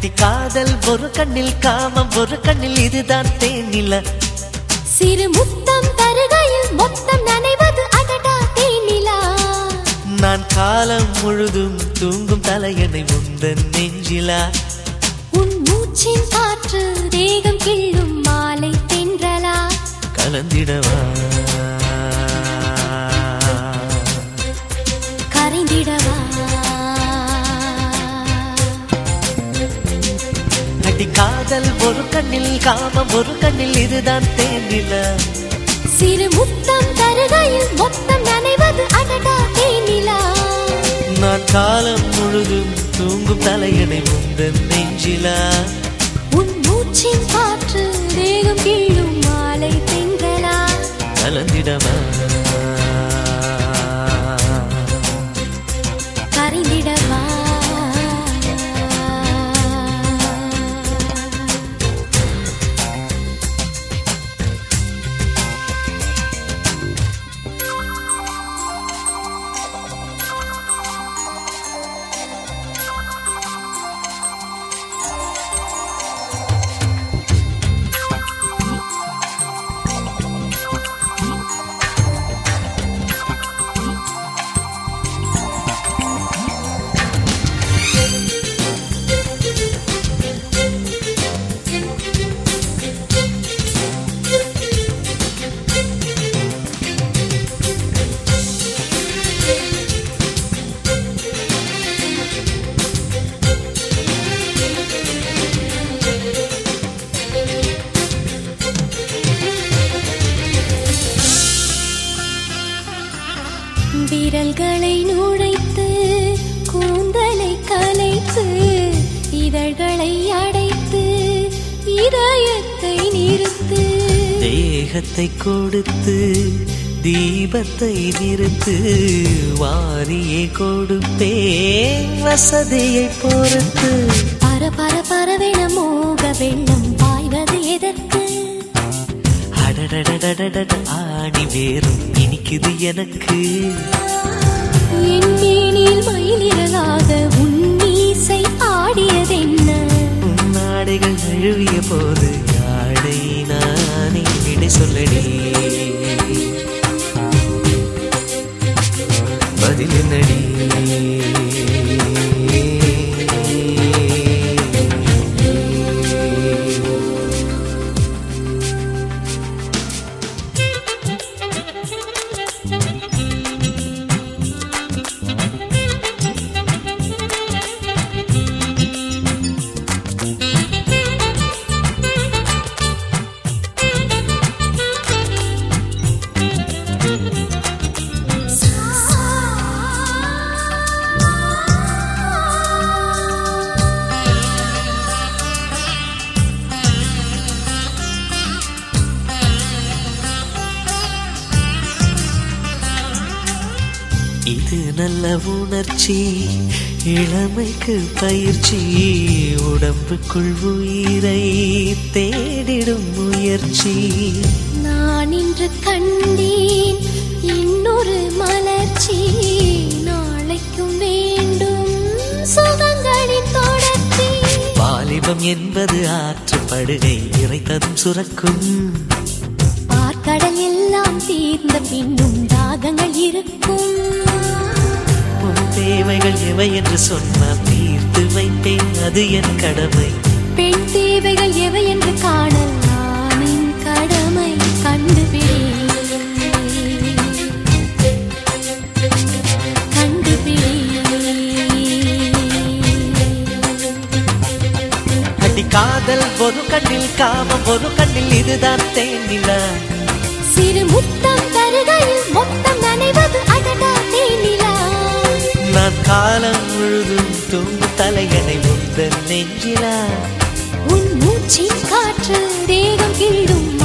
அடி காதல் ஒரு கண்ணில் காமம் ஒரு கண்ணில் இதுதான் தேனில சிறு முத்தம் தருகையில் மொத்தம் நனைவது அடடா தேனிலா நான் காலம் முழுதும் தூங்கும் தலையணை முந்தன் நெஞ்சிலா உன் மூச்சின் காற்று தேகம் கிள்ளும் மாலை தென்றலா கலந்திடவா கரைந்திடவா அடி காதல் ஒரு கண்ணில் காமம் ஒரு கண்ணில் இதுதான் தேனில சிறு முத்தம் தருகையில் மொத்தம் நனைவது அடடா தேனிலா நான் காலம் முழுதும் தூங்கும் தலையணை முந்தன் நெஞ்சிலா உன் மூச்சின் காற்று தேகம் கிள்ளும் மாலை தென்றலா கலந்திடவா கரைந்திடவா விரல்களை நுழைத்து கூந்தலை கலைத்து இதழ்களை அடைத்து இதயத்தை நிறுத்து தேகத்தை கொடுத்து தீபத்தை நிறுத்து வாரியே கொடுப்பேன் வசதியை பொறுத்து பர பர பரவென மோக வெள்ளம் பாய்வது எதற்கு அடடடடடட ஆணி வேறும் இனிக்குது எனக்கு என் மேனில் மயிலிறலாக உன் மீசை ஆடியதென்ன உன் நாடைகள் நழுவிய போது ஆடை நானே விடை சொல்லடி பதில் என்னடி இது நல்ல உணர்ச்சி இளமைக்கு பயிற்சி உடம்புக்குள் உயிரை தேடிடும் முயற்சி நான் இன்று கண்டேன் இன்னொரு மலர்ச்சி நாளைக்கும் வேண்டும் சுகங்களின் தொடர்ச்சி வாலிபம் என்பது ஆற்றுப்படுகை இறைத்ததும் சுரக்கும் பார்க்கடல் எல்லாம் தீர்ந்த பின்னும் தாகங்கள் இருக்கும் உன் தேவைகள் எவை என்று சொன்னால் தீர்த்து வைப்பேன் அது என் கடமை பெண் தேவைகள் எவை என்று காணல் நானின் கடமை கண்டுபிடி கண்டுபிடி அடி காதல் ஒரு கண்ணில் காமம் ஒரு கண்ணில் இதுதான் தேனிலா சிறு முத்தம் தருகையில் மொத்தம் நனைவது அடடா தேனிலா நான் காலம் முழுதும் தூங்கும் தலையணை முந்தன் நெஞ்சிலா உன் மூச்சின் காற்று தேகம் கிள்ளும்